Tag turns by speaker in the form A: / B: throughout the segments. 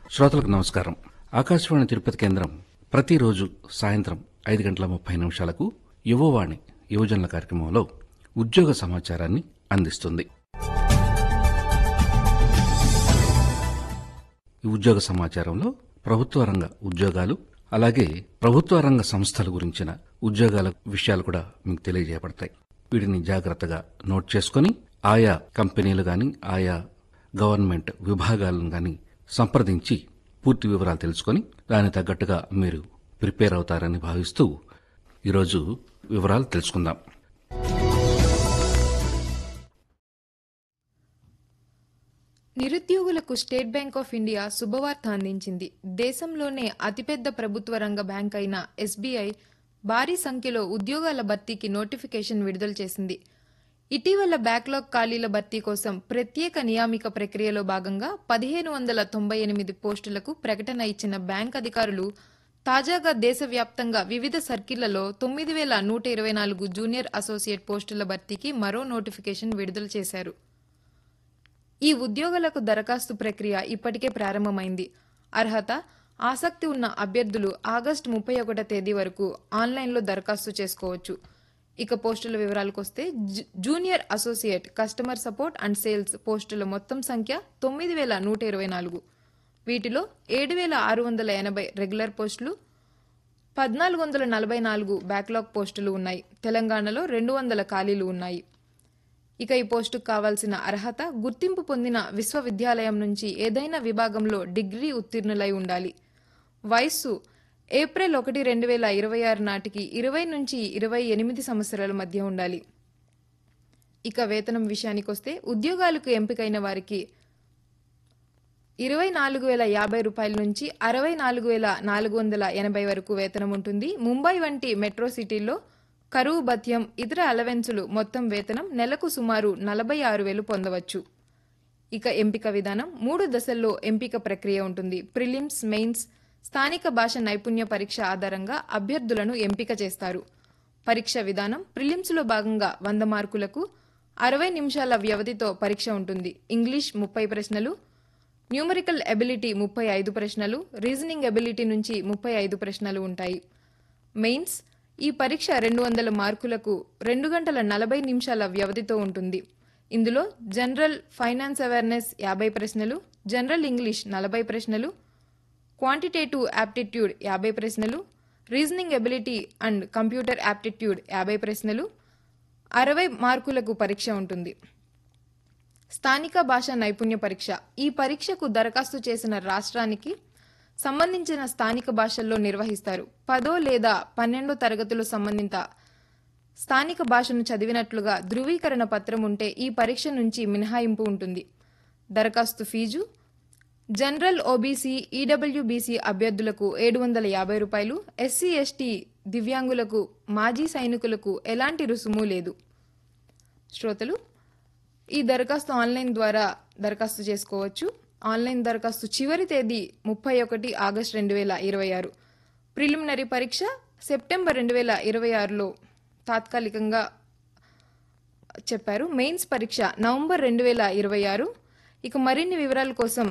A: శ్రోతలకు నమస్కారం ఆకాశవాణి తిరుపతి కేంద్రం ప్రతిరోజు సాయంత్రం ఐదు గంటల ముప్పై నిమిషాలకు యువవాణి యువజనుల కార్యక్రమంలో ఉద్యోగ సమాచారాన్ని అందిస్తుంది ఈ ఉద్యోగ సమాచారంలో ప్రభుత్వ రంగ ఉద్యోగాలు అలాగే ప్రభుత్వ రంగ సంస్థల గురించిన ఉద్యోగాల విషయాలు కూడా మీకు తెలియజేయబడతాయి వీటిని జాగ్రత్తగా నోట్ చేసుకొని ఆయా కంపెనీలు గాని ఆయా గవర్నమెంట్ విభాగాలను గాని సంప్రదించి పూర్తి వివరాలు తెలుసుకొని దానికి తగ్గట్టుగా మీరు ప్రిపేర్ అవుతారని భావిస్తూ ఈరోజు వివరాలు తెలుసుకుందాం
B: నిరుద్యోగులకు స్టేట్ బ్యాంక్ ఆఫ్ ఇండియా శుభవార్త అందించింది దేశంలోనే అతిపెద్ద ప్రభుత్వ రంగ బ్యాంక్ అయిన ఎస్బీఐ భారీ సంఖ్యలో ఉద్యోగాల భర్తీకి నోటిఫికేషన్ విడుదల చేసింది ఇటీవల బ్యాక్లాగ్ ఖాళీల భర్తీ కోసం ప్రత్యేక నియామిక ప్రక్రియలో భాగంగా పదిహేను వందల తొంభై ఎనిమిది పోస్టులకు ప్రకటన ఇచ్చిన బ్యాంక్ అధికారులు తాజాగా దేశవ్యాప్తంగా వివిధ సర్కిళ్లలో తొమ్మిది వేల నూట ఇరవై నాలుగు జూనియర్ అసోసియేట్ పోస్టుల భర్తీకి మరో నోటిఫికేషన్ విడుదల చేశారు ఈ ఉద్యోగులకు దరఖాస్తు ప్రక్రియ ఇప్పటికే ప్రారంభమైంది అర్హత ఆసక్తి ఉన్న అభ్యర్థులు ఆగస్టు ముప్పై ఒకటో తేదీ వరకు ఆన్లైన్లో దరఖాస్తు చేసుకోవచ్చు ఇక పోస్టుల వివరాలకు వస్తే జూ- junior associate customer support and sales పోస్టుల మొత్తం సంఖ్య తొమ్మిది వేల నూట ఇరవై నాలుగు వీటిలో ఏడు వేల ఆరు వందల ఎనభై రెగ్యులర్ పోస్టులు పద్నాలుగు వందల నలభై నాలుగు బ్యాక్లాగ్ పోస్టులు ఉన్నాయి తెలంగాణలో రెండు వందల ఖాళీలు ఉన్నాయి ఇక ఈ పోస్టుకు కావాల్సిన అర్హత గుర్తింపు పొందిన విశ్వవిద్యాలయం నుంచి ఏదైనా విభాగంలో డిగ్రీ ఉత్తీర్ణులై ఉండాలి వయస్సు ఏప్రిల్ ఒకటి రెండు వేల ఇరవై ఆరు నాటికి ఇరవై నుంచి ఇరవై ఎనిమిది సంవత్సరాల మధ్య ఉండాలి ఇక వేతనం విషయానికి వస్తే ఉద్యోగాలకు ఎంపికైన వారికి ఇరవై నాలుగు వేల యాభై రూపాయల నుంచి అరవై నాలుగు వేల నాలుగు వందల ఎనభై వరకు వేతనం ఉంటుంది ముంబై వంటి మెట్రో సిటీల్లో కరువు భత్యం ఇతర అలవెన్సులు మొత్తం వేతనం నెలకు సుమారు నలభై ఆరు వేలు పొందవచ్చు ఇక ఎంపిక విధానం మూడు దశల్లో ఎంపిక ప్రక్రియ ఉంటుంది ప్రిలిమ్స్ మెయిన్స్ స్థానిక భాష నైపుణ్య పరీక్ష ఆధారంగా అభ్యర్థులను ఎంపిక చేస్తారు పరీక్ష విధానం ప్రిలిమ్స్లో భాగంగా వంద మార్కులకు అరవై నిమిషాల వ్యవధితో పరీక్ష ఉంటుంది ఇంగ్లీష్ ముప్పై ప్రశ్నలు న్యూమరికల్ ఎబిలిటీ ముప్పై ఐదు ప్రశ్నలు రీజనింగ్ ఎబిలిటీ నుంచి ముప్పై ఐదు ప్రశ్నలు ఉంటాయి మెయిన్స్ ఈ పరీక్ష రెండు వందల మార్కులకు రెండు గంటల నలభై నిమిషాల వ్యవధితో ఉంటుంది ఇందులో జనరల్ ఫైనాన్స్ అవేర్నెస్ యాభై ప్రశ్నలు జనరల్ ఇంగ్లీష్ నలభై ప్రశ్నలు క్వాంటిటేటివ్ యాప్టిట్యూడ్ యాభై ప్రశ్నలు reasoning ability and computer aptitude యాభై ప్రశ్నలు అరవై మార్కులకు పరీక్ష ఉంటుంది స్థానిక భాషా నైపుణ్య పరీక్ష ఈ పరీక్షకు దరఖాస్తు చేసిన రాష్ట్రానికి సంబంధించిన స్థానిక భాషల్లో నిర్వహిస్తారు పదో లేదా పన్నెండో తరగతులు సంబంధిత స్థానిక భాషను చదివినట్లుగా ధృవీకరణ పత్రం ఉంటే ఈ పరీక్ష నుంచి మినహాయింపు ఉంటుంది దరఖాస్తు ఫీజు జనరల్ ఓబీసీ ఈడబ్ల్యూబీసీ అభ్యర్థులకు ఏడు వందల యాభై రూపాయలు ఎస్సీ ఎస్టీ దివ్యాంగులకు మాజీ సైనికులకు ఎలాంటి రుసుము లేదు శ్రోతలు ఈ దరఖాస్తు ఆన్లైన్ ద్వారా దరఖాస్తు చేసుకోవచ్చు ఆన్లైన్ దరఖాస్తు చివరి తేదీ ముప్పై ఒకటి ఆగస్టు రెండు వేల ఇరవై ఆరు ప్రిలిమినరీ పరీక్ష సెప్టెంబర్ రెండు వేల ఇరవై ఆరులో తాత్కాలికంగా చెప్పారు మెయిన్స్ పరీక్ష నవంబర్ రెండు వేల ఇరవై ఆరు ఇక మరిన్ని వివరాల కోసం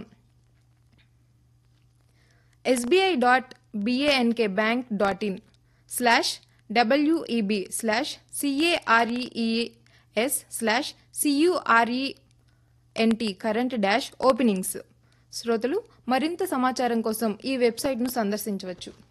B: SBI dot B A N K bank dot in slash W E B slash C A R E E S slash C U R E N T current dash openings శ్రోతలు మరింత సమాచారం కోసం ఈ వెబ్సైట్ను సందర్శించవచ్చు